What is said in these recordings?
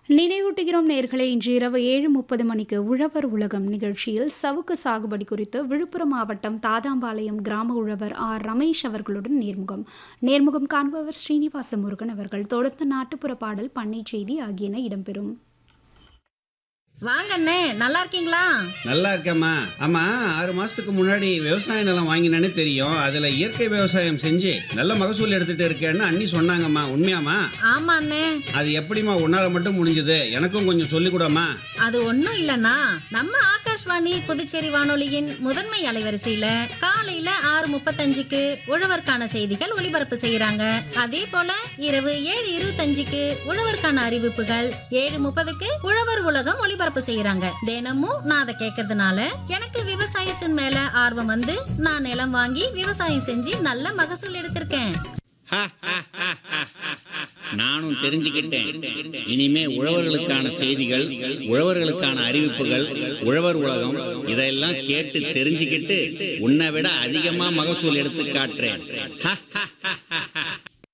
நினைவூட்டுகிறோம் நேர்களை இன்று இரவு ஏழு முப்பது மணிக்கு உழவர் உலகம் நிகழ்ச்சியில் சவுக்கு சாகுபடி குறித்து விழுப்புரம் மாவட்டம் தாதாம்பாளையம் கிராம உழவர் ஆர் ரமேஷ் அவர்களுடன் நேர்முகம் நேர்முகம் காண்பவர் ஸ்ரீனிவாச முருகன் அவர்கள் தொடர்ந்து நாட்டுப்புற பாடல் பண்ணை செய்தி ஆகியன இடம்பெறும் வாங்க அண்ணே நல்லா இருக்கீங்களா நல்லா இருக்கேம்மா ஆமா ஆறு மாசத்துக்கு முன்னாடி விவசாய நிலம் வாங்கினேன்னு தெரியும் அதுல இயற்கை விவசாயம் செஞ்சு நல்ல மகசூல் எடுத்துட்டு இருக்கேன்னு அண்ணி சொன்னாங்கம்மா உண்மையாம்மா ஆமா அண்ணே அது எப்படிம்மா உன்னால மட்டும் முடிஞ்சது எனக்கும் கொஞ்சம் சொல்லிக் கூடம்மா அது ஒண்ணும் இல்லனா நம்ம ஆகாஷ்வாணி புதுச்சேரி வானொலியின் முதன்மை அலைவரிசையில காலையில ஆறு முப்பத்தஞ்சுக்கு உழவர்க்கான செய்திகள் ஒளிபரப்பு செய்யறாங்க அதே போல இரவு ஏழு இருபத்தஞ்சுக்கு உழவர்க்கான அறிவிப்புகள் ஏழு முப்பதுக்கு உழவர் உலகம் ஒளிபரப்பு செய்யறாங்க தினமும் நான் அதை கேட்கறதுனால எனக்கு விவசாயத்தின் மேல ஆர்வம் வந்து நான் நிலம் வாங்கி விவசாயம் செஞ்சு நல்ல மகசூல் எடுத்திருக்கேன் நானும் தெரிஞ்சுக்கிட்டேன் இனிமே உழவர்களுக்கான செய்திகள் உழவர்களுக்கான அறிவிப்புகள் உழவர் உலகம் இதெல்லாம் கேட்டு தெரிஞ்சுக்கிட்டு உன்னை விட அதிகமா மகசூல் எடுத்து காட்டுறேன் ஹ, ஹ, ஹ, ஹ, ஹ.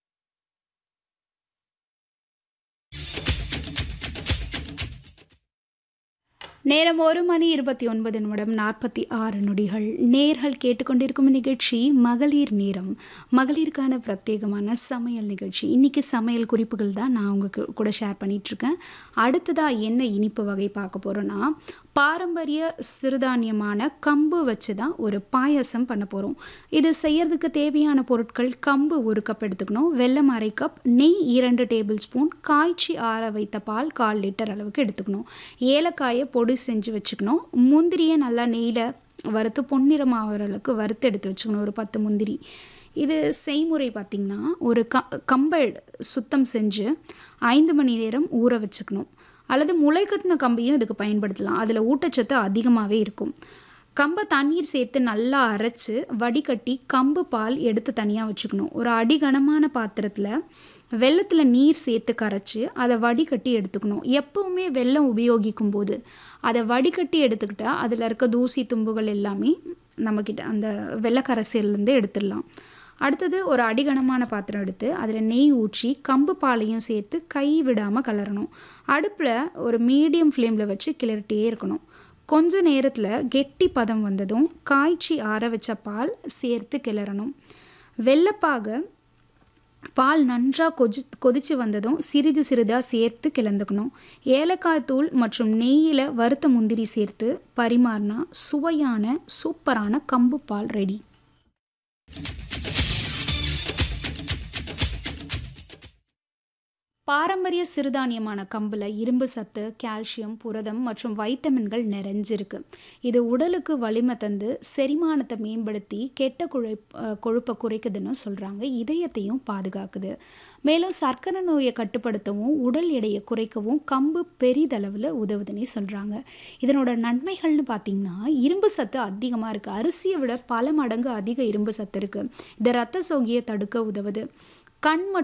நேரம் ஒரு மணி இருபத்தி ஒன்பது நிமிடம் நாற்பத்தி ஆறு நொடிகள் நேர்கள் கேட்டுக்கொண்டிருக்கும் நிகழ்ச்சி மகளிர் நேரம் மகளிருக்கான பிரத்யேகமான சமையல் நிகழ்ச்சி இன்னைக்கு சமையல் குறிப்புகள் தான் நான் உங்க கூ- கூட ஷேர் பண்ணிட்டு இருக்கேன் அடுத்ததாக என்ன இனிப்பு வகை பார்க்க போகிறோன்னா பாரம்பரிய சிறுதானியமான கம்பு வச்சு தான் ஒரு பாயாசம் பண்ண போகிறோம் இது செய்யறதுக்கு தேவையான பொருட்கள் கம்பு ஒரு கப் எடுத்துக்கணும் வெல்லம் அரை கப் நெய் இரண்டு டேபிள் ஸ்பூன் காய்ச்சி ஆற வைத்த பால் கால் லிட்டர் அளவுக்கு எடுத்துக்கணும் ஏலக்காயை பொடி செஞ்சு வச்சுக்கணும் முந்திரியை நல்லா நெய்யில் வறுத்து பொன்னிறம் ஆகிற அளவுக்கு வறுத்து எடுத்து வச்சுக்கணும் ஒரு பத்து முந்திரி இது செய்முறை பார்த்திங்கன்னா ஒரு க கம்பை சுத்தம் செஞ்சு ஐந்து மணி நேரம் ஊற வச்சுக்கணும் அல்லது முளைக்கட்டின கம்பையும் இதுக்கு பயன்படுத்தலாம் அதில் ஊட்டச்சத்து அதிகமாகவே இருக்கும் கம்பை தண்ணீர் சேர்த்து நல்லா அரைச்சு வடிகட்டி கம்பு பால் எடுத்து தனியாக வச்சுக்கணும் ஒரு அடிகனமான பாத்திரத்தில் வெள்ளத்தில் நீர் சேர்த்து கரைச்சி அதை வடிகட்டி எடுத்துக்கணும் எப்பவுமே வெல்லம் உபயோகிக்கும் போது அதை வடிகட்டி எடுத்துக்கிட்டால் அதில் இருக்க தூசி தும்புகள் எல்லாமே நம்மக்கிட்ட அந்த வெள்ளக்கரசியிலேருந்து எடுத்துடலாம் அடுத்தது ஒரு அடிகனமான பாத்திரம் எடுத்து அதில் நெய் ஊற்றி கம்பு பாலையும் சேர்த்து கை விடாமல் கலரணும் அடுப்பில் ஒரு மீடியம் ஃப்ளேமில் வச்சு கிளறிட்டே இருக்கணும் கொஞ்ச நேரத்தில் கெட்டி பதம் வந்ததும் காய்ச்சி ஆற வச்ச பால் சேர்த்து கிளறணும் வெள்ளைப்பாக பால் நன்றாக கொதி கொதிச்சு வந்ததும் சிறிது சிறிதாக சேர்த்து கிளந்துக்கணும் ஏலக்காய் தூள் மற்றும் நெய்யில் வறுத்த முந்திரி சேர்த்து பரிமாறினா சுவையான சூப்பரான கம்பு பால் ரெடி பாரம்பரிய சிறுதானியமான கம்பில் இரும்பு சத்து கால்சியம் புரதம் மற்றும் வைட்டமின்கள் நிறைஞ்சிருக்கு இது உடலுக்கு வலிமை தந்து செரிமானத்தை மேம்படுத்தி கெட்ட குழை அஹ் கொழுப்பை குறைக்குதுன்னு சொல்கிறாங்க இதயத்தையும் பாதுகாக்குது மேலும் சர்க்கரை நோயை கட்டுப்படுத்தவும் உடல் எடையை குறைக்கவும் கம்பு பெரிதளவில் உதவுதுன்னே சொல்கிறாங்க இதனோட நன்மைகள்னு பார்த்திங்கன்னா இரும்பு சத்து அதிகமாக இருக்குது அரிசியை விட பல மடங்கு அதிக இரும்பு சத்து இருக்குது இது ரத்த சோகையை தடுக்க உதவுது கண் மற்றும்